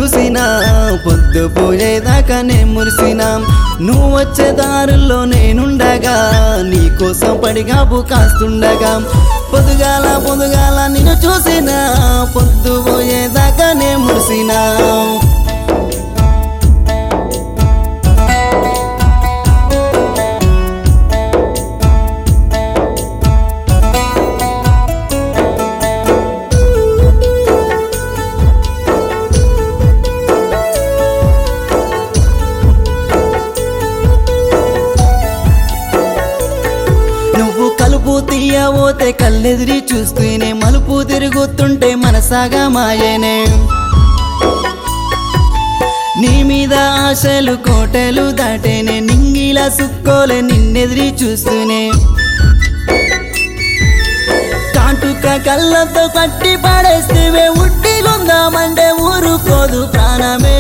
చూసినా పొద్దు పోయేదాకా నే మురిసినా నువ్వు వచ్చే దారుల్లో నేనుండగా నీ కోసం పడిగాపు కాస్తుండగా పొదుగాల పొదుగాల నిన్ను చూసినా పొద్దు పోయేదాకా నే మురిసినా నువ్వు కలుపు తీయబోతే కళ్ళెదిరి చూస్తూనే మలుపు తిరుగుతుంటే మనసాగా మాయనే నీ మీద ఆశలు కోటలు దాటేనే నింగిలా సుక్కోలే నిన్నెదిరి చూస్తూనే కాటుక కళ్ళతో కట్టి పడేస్తే ఉట్టిగుందామంటే ఊరుకోదు ప్రాణమే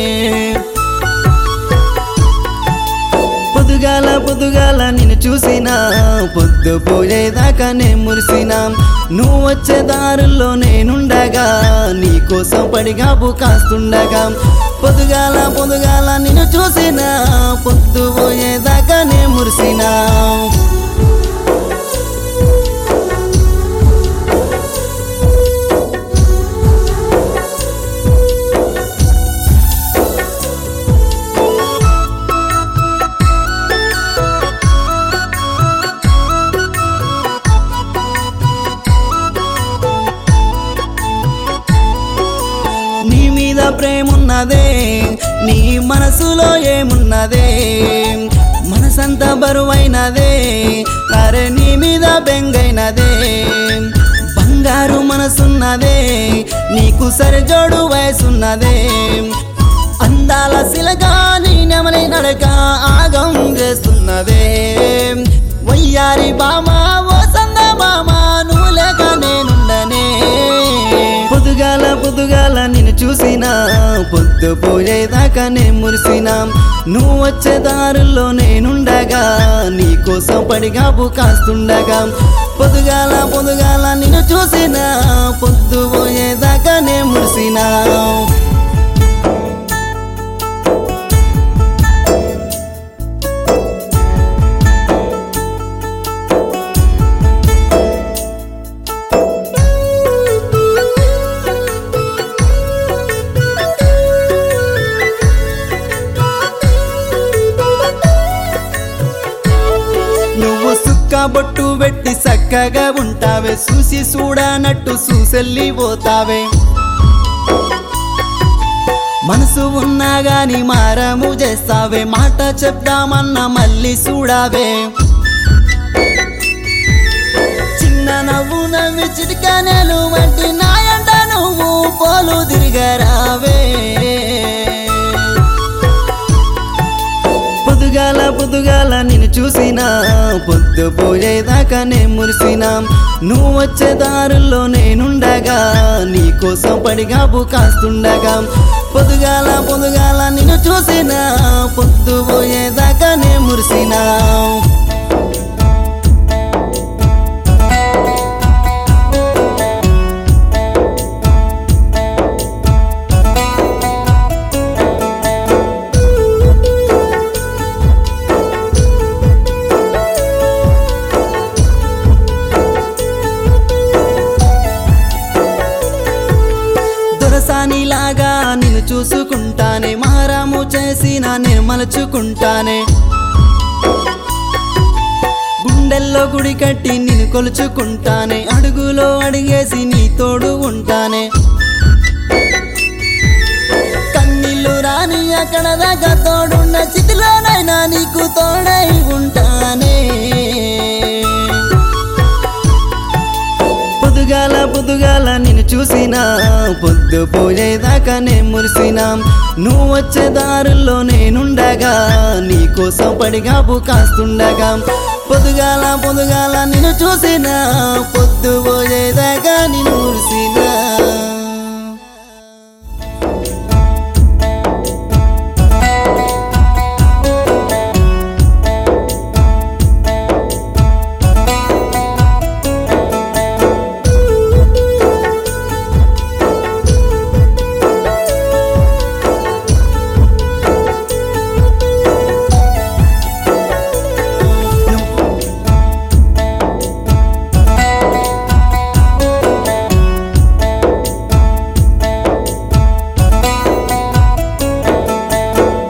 పొదుగాల పొదుగాల నిన్ను చూసినా పొద్దు పోయేదాకా నే మురిసినా నువ్వు వచ్చే దారుల్లో నేనుండగా నీ కోసం పడిగాపు కాస్తుండగా పొదుగాల పొదుగాల నిన్ను చూసినా పొద్దు పోయేదాకా నే మురిసినా నీ మీద ప్రేమున్నదే నీ మనసులో ఏమున్నదే మనసంతా బరువైనదే అరే నీ మీద బెంగైనదే బంగారు మనసున్నదే నీకు సరిజోడు వయసున్నదే అందాల శిలగా నీ నెమలి నడక ఆగం చేస్తున్నదే వయ్యారి బామా ఓ సంద బామా నువ్వు లేక నేనుండనే పొదుగాల పొదుగాల నిన్ను చూసినా పొద్దు పోయేదాకా నే మురిసినా నువ్వు వచ్చే దారుల్లో నేనుండగా నీ కోసం పడిగాపు కాస్తుండగా పొదుగాల పొదుగాల నిన్ను చూసినా పొద్దు పోయేదాకా నే మురిసినా నువ్వు సుక్క బొట్టు పెట్టి చక్కగా ఉంటావే చూసి చూడనట్టు చూసెళ్ళి పోతావే మనసు ఉన్నా గాని మారము చేస్తావే మాట చెప్దామన్నా మళ్ళీ చూడావే చిన్న నవ్వు నవ్వి చిటికనెలు వంటి నాయంట నువ్వు పోలు తిరిగరావే పొదుగాల పొదుగాల నిన్ను చూసినా పొద్దు పోయేదాకా నే మురిసినా నువ్వు వచ్చే దారుల్లో నేనుండగా నీ కోసం పడిగాపు కాస్తుండగా పొదుగాల పొదుగాల నిన్ను చూసినా పొద్దు పోయేదాకా నే మురిసినా దొరసానిలాగా నిన్ను చూసుకుంటానే మారాము చేసిన నేను మలుచుకుంటానే గుండెల్లో గుడి కట్టి నిన్ను కొలుచుకుంటానే అడుగులో అడిగేసి నీ తోడు ఉంటానే కన్నీళ్ళు రాని అక్కడ దాకా తోడున్న స్థితిలోనైనా నీకు తోడై ఉంటానే పొదుగాల పొదుగాల నిన్ను చూసినా పొద్దు పోయేదాకా నే మురిసినా నువ్వు వచ్చే దారుల్లో నేనుండగా నీ కోసం పడిగాపు కాస్తుండగా పొదుగాల పొదుగాల నిన్ను చూసినా పొద్దు పోయేదాకా నిన్ను మురిసినా